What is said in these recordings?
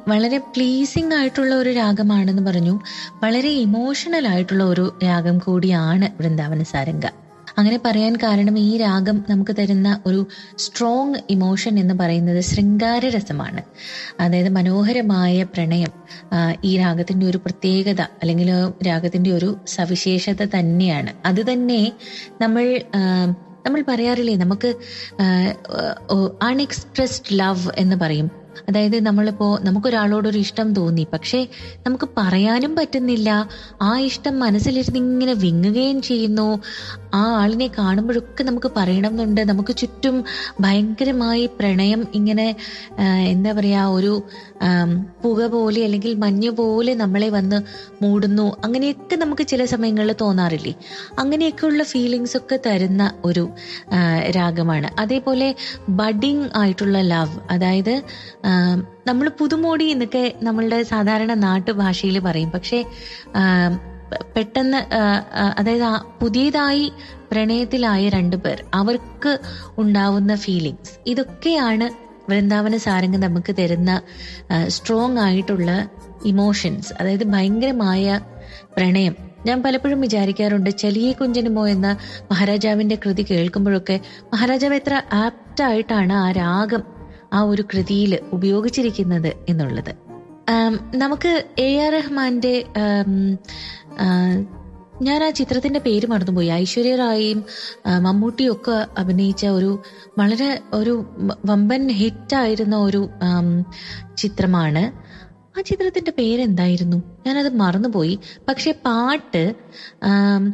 വളരെ പ്ലീസിംഗ് ആയിട്ടുള്ള ഒരു രാഗമാണെന്ന് പറഞ്ഞു വളരെ ഇമോഷണൽ ആയിട്ടുള്ള ഒരു രാഗം കൂടിയാണ് വൃന്ദാവന സാരംഗ അങ്ങനെ പറയാൻ കാരണം ഈ രാഗം നമുക്ക് തരുന്ന ഒരു സ്ട്രോങ് ഇമോഷൻ എന്ന് പറയുന്നത് ശൃംഗാര രസമാണ് അതായത് മനോഹരമായ പ്രണയം ആ, ഈ രാഗത്തിന്റെ ഒരു പ്രത്യേകത അല്ലെങ്കിൽ രാഗത്തിന്റെ ഒരു സവിശേഷത തന്നെയാണ് അത് തന്നെ നമ്മൾ ആ, നമ്മൾ പറയാറില്ലേ നമുക്ക് അൺഎക്സ്പ്രസ്ഡ് ലവ് എന്ന് പറയും അതായത് നമ്മളിപ്പോ നമുക്കൊരാളോടൊരു ഇഷ്ടം തോന്നി പക്ഷേ നമുക്ക് പറയാനും പറ്റുന്നില്ല ആ ഇഷ്ടം മനസ്സിലിരുന്ന് ഇങ്ങനെ വിങ്ങുകയും ചെയ്യുന്നു ആ ആളിനെ കാണുമ്പോഴൊക്കെ നമുക്ക് പറയണം എന്നുണ്ട് നമുക്ക് ചുറ്റും ഭയങ്കരമായി പ്രണയം ഇങ്ങനെ ആ, എന്താ പറയാ ഒരു ആം, പുക പോലെ അല്ലെങ്കിൽ മഞ്ഞ് പോലെ നമ്മളെ വന്ന് മൂടുന്നു അങ്ങനെയൊക്കെ നമുക്ക് ചില സമയങ്ങളിൽ തോന്നാറില്ലേ അങ്ങനെയൊക്കെയുള്ള ഫീലിങ്സ് ഒക്കെ തരുന്ന ഒരു ആ, രാഗമാണ് അതേപോലെ ബഡിങ് ആയിട്ടുള്ള ലവ് അതായത് നമ്മൾ പുതുമോടി എന്നൊക്കെ നമ്മളുടെ സാധാരണ നാട്ടുഭാഷയിൽ പറയും പക്ഷേ ആ, പെ- പെട്ടെന്ന് ആ, ആ, അതായത് ആ പുതിയതായി പ്രണയത്തിലായ രണ്ടുപേർ അവർക്ക് ഉണ്ടാവുന്ന ഫീലിങ്സ് ഇതൊക്കെയാണ് വൃന്ദാവന സാരംഗ് നമുക്ക് തരുന്ന സ്ട്രോങ് ആയിട്ടുള്ള ഇമോഷൻസ് അതായത് ഭയങ്കരമായ പ്രണയം ഞാൻ പലപ്പോഴും വിചാരിക്കാറുണ്ട് ചലിയെ കുഞ്ചനുമോ എന്ന മഹാരാജാവിന്റെ കൃതി കേൾക്കുമ്പോഴൊക്കെ മഹാരാജാവ് എത്ര ആപ്റ്റ് ആയിട്ടാണ് ആ രാഗം ആ ഒരു കൃതിയിൽ ഉപയോഗിച്ചിരിക്കുന്നത് എന്നുള്ളത് ആം, നമുക്ക് എ ആർ റഹ്മാന്റെ ആം, ആ, ഞാൻ ആ ചിത്രത്തിന്റെ പേര് മറന്നുപോയി ഐശ്വര്യ റായിയും ആ, മമ്മൂട്ടിയും ഒക്കെ അഭിനയിച്ച ഒരു വളരെ ഒരു വ- വമ്പൻ ഹിറ്റായിരുന്ന ഒരു ആം, ചിത്രമാണ് ആ ചിത്രത്തിന്റെ പേരെന്തായിരുന്നു ഞാനത് മറന്നുപോയി പക്ഷെ പാട്ട് ആം,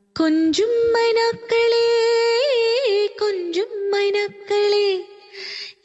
കൊഞ്ചും മൈനാക്കളെ കൊഞ്ചും മൈനാക്കളെ